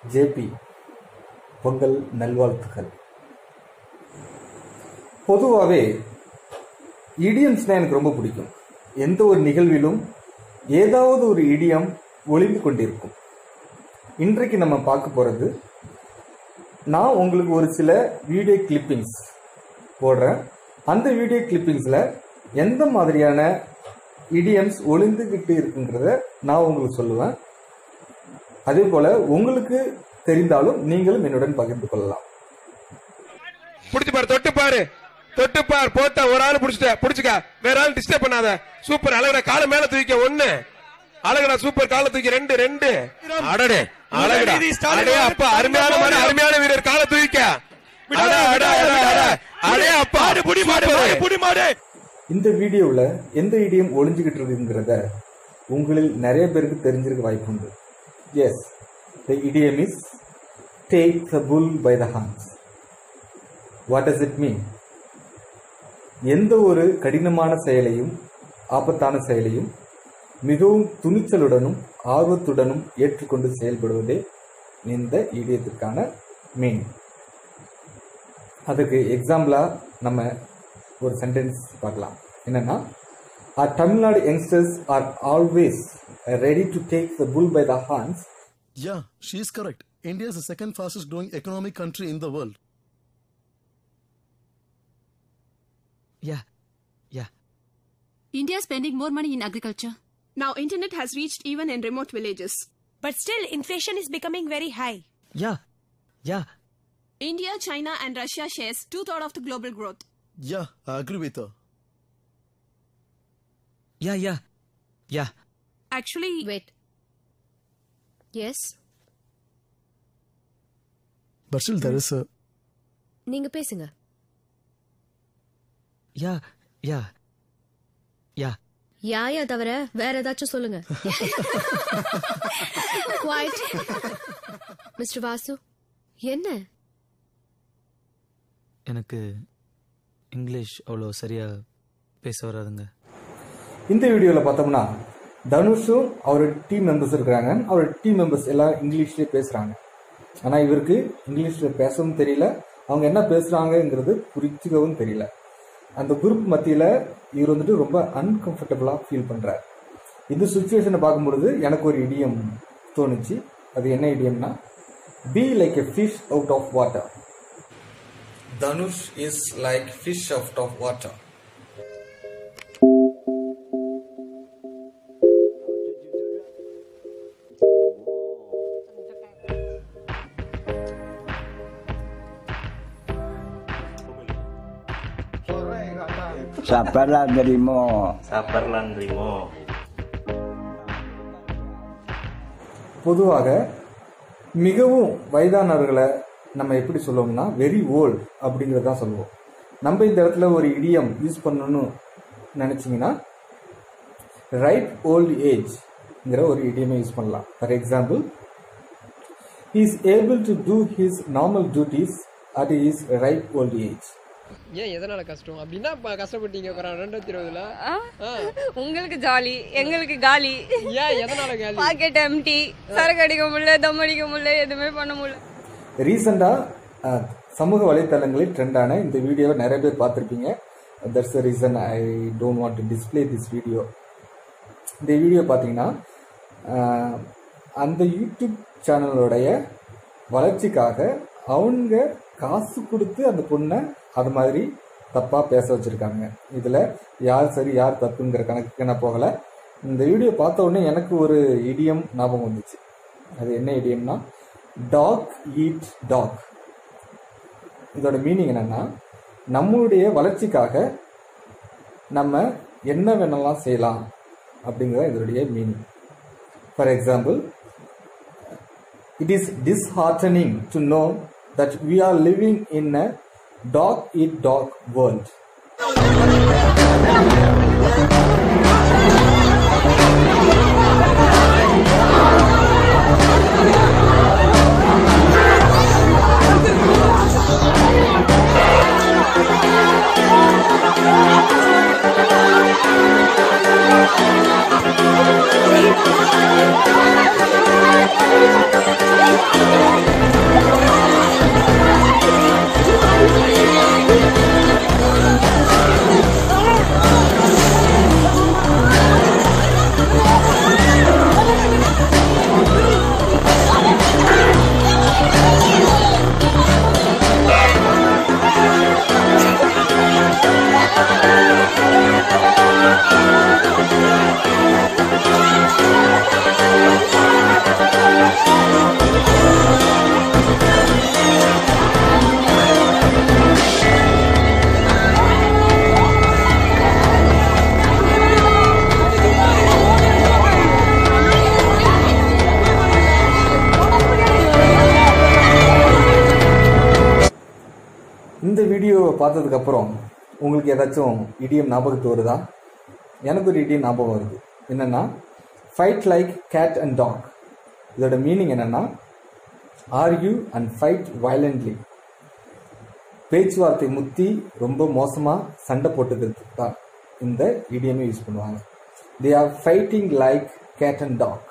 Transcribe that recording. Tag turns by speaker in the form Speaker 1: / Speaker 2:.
Speaker 1: JP Pongal நல்வாழ்த்துக்கள் பொதுவாகவே இடியம்ஸ்னால் எனக்கு ரொம்ப பிடிக்கும் எந்த ஒரு நிகழ்விலும் ஏதாவது ஒரு இடியம் ஒளிந்து கொண்டிருக்கும் இன்றைக்கு நம்ம பார்க்க போகிறது நான் உங்களுக்கு ஒரு சில வீடியோ கிளிப்பிங்ஸ் போடுறேன் அந்த வீடியோ கிளிப்பிங்ஸில் எந்த மாதிரியான இடியம்ஸ் ஒளிந்துக்கிட்டு இருக்குங்கிறத நான் உங்களுக்கு சொல்லுவேன் அதே போல் உங்களுக்கு தெரிந்தாலும் நீங்களும் என்னுடன் பகிர்ந்து கொள்ளலாம்
Speaker 2: புடிச்சு பாரு தொட்டு பாரு தொட்டு பாரு போத்த ஒரு ஆள் புடிச்சிட்ட புடிச்சுக்க வேற ஆள் டிஸ்டர்ப் பண்ணாத சூப்பர் அழகடா கால மேல தூக்கிக்க ஒண்ணு அழகடா சூப்பர் கால தூக்கி ரெண்டு ரெண்டு அடடே அழகடா அடே அப்பா அருமையான மாடு அருமையான வீரர் கால தூக்கிக்க அட, அட, அட, அட. அடே அப்பா புடி மாடு புடி மாடு
Speaker 1: இந்த வீடியோவில் எந்த இடியம் ஒளிஞ்சுக்கிட்டு இருக்குங்கிறத உங்களில் நிறைய பேருக்கு தெரிஞ்சிருக்க வாய்ப்பு உண்டு yes the idiom is take the bull by the hands what does it mean எந்த ஒரு கடினமான செயலையும் ஆபத்தான செயலையும் மிகவும் துணிச்சலுடனும் ஆர்வத்துடனும் ஏற்றுக்கொண்டு செயல்படுவதே இந்த இடியத்திற்கான மீன் அதுக்கு எக்ஸாம்பிளா நம்ம ஒரு சென்டென்ஸ் பார்க்கலாம் என்னன்னா our Tamil Nadu youngsters are always ready to take the bull by the hands
Speaker 3: Yeah, she is correct. India is the second fastest growing economic country in the world.
Speaker 4: Yeah, yeah.
Speaker 5: India is spending more money in agriculture.
Speaker 6: Now, internet has reached even in remote villages.
Speaker 7: But still, inflation is becoming very high.
Speaker 4: Yeah, yeah.
Speaker 6: India, China, and Russia shares two thirds of the global growth.
Speaker 3: Yeah, I agree with her.
Speaker 4: Yeah, yeah. Yeah.
Speaker 6: Actually,
Speaker 7: Wait. Yes?
Speaker 3: But still, there is a.
Speaker 7: நீங்க பேசுங்க
Speaker 4: Yeah, yeah. Yeah.
Speaker 7: யாயா தவிர வேற ஏதாச்சும் சொல்லுங்க Quiet. Mister Vasu என்ன
Speaker 4: எனக்கு English அவ்வளோ சரியா பேச வராதுங்க
Speaker 1: இந்த வீடியோவில் பார்த்தோம்னா தனுஷும் அவர் டீம் மெம்பர்ஸ் இருக்கிறாங்க அவர் டீம் மெம்பர்ஸ் எல்லாம் இங்கிலீஷ்லேயே பேசுகிறாங்க ஆனால் இவருக்கு இங்கிலீஷில் பேசவும் தெரியல அவங்க என்ன பேசுகிறாங்கங்கிறது புரிஞ்சுக்கவும் தெரியல அந்த குரூப் மத்தியில் இவர் வந்துட்டு ரொம்ப அன்கம்ஃபர்டபுளாக ஃபீல் பண்ணுறார் இந்த சுச்சுவேஷனை பார்க்கும்பொழுது எனக்கு ஒரு இடியம் தோணுச்சு அது என்ன இடியம்னா be like a fish out of water Dhanush is like fish out of water
Speaker 8: Sabarlah nerimo.
Speaker 9: Sabarlah nerimo.
Speaker 1: பொதுவாக மிகவும் வயதானவர்களை நம்ம எப்படி சொல்லுவோம்னா வெரி ஓல்ட் அப்படிங்கிறத தான் சொல்லுவோம் நம்ம இந்த இடத்துல ஒரு இடியம் யூஸ் பண்ணணும்னு நினச்சிங்கன்னா ரைட் ஓல்ட் ஏஜ்ங்கிற ஒரு இடியமை யூஸ் பண்ணலாம் for example is able to do his normal duties at is right old age
Speaker 10: ஏன் எதனால கஷ்டம் அப்படின்னா இப்ப கஷ்டப்பட்டீங்க கொரோனா ரெண்டாயிரத்தி இருபதுல
Speaker 11: உங்களுக்கு ஜாலி எங்களுக்கு காலி
Speaker 10: ஏன் எதனால காலி
Speaker 11: பாக்கெட் எம்டி சரக்கு அடிக்க முடியல தம் அடிக்க முடியல எதுவுமே பண்ண முடியல
Speaker 1: ரீசெண்டாக சமூக வலைத்தளங்களில் ட்ரெண்டான இந்த வீடியோவை நிறைய பேர் பார்த்துருப்பீங்க that's the reason I don't want to display this video இந்த வீடியோ பார்த்தீங்கன்னா அஹ், அந்த யூடியூப் சேனலோடைய வளர்ச்சிக்காக அவங்க காசு கொடுத்து அந்த பொண்ணை அது மாதிரி தப்பாக பேச வச்சுருக்காங்க இதில் யார் சரி யார் தப்புங்கிற கணக்குக்கு நான் போகலை இந்த வீடியோ பார்த்த உடனே எனக்கு ஒரு இடியம் ஞாபகம் வந்துச்சு அது என்ன இடியம்னா டாக் ஈட் டாக் இதோட மீனிங் என்னன்னா நம்மளுடைய வளர்ச்சிக்காக நம்ம என்ன வேணாலும் செய்யலாம் அப்படிங்கிறது இதனுடைய meaning for example it is disheartening to know that we are living in a dog eat dog world
Speaker 7: Thank you.
Speaker 1: பார்த்ததுக்கப்புறம் உங்களுக்கு ஏதாச்சும் இடியம் ஞாபகத்து வருதா எனக்கு ஒரு இடியம் ஞாபகம் வருது என்னன்னா fight like cat and dog இதோட மீனிங் என்னன்னா ஆர்கியூ அண்ட் ஃபைட் வயலண்ட்லி பேச்சுவார்த்தை முத்தி ரொம்ப மோசமா சண்டை போட்டுக்கிறதுக்கு தான் இந்த இடியமே யூஸ் பண்ணுவாங்க they are fighting like cat and talk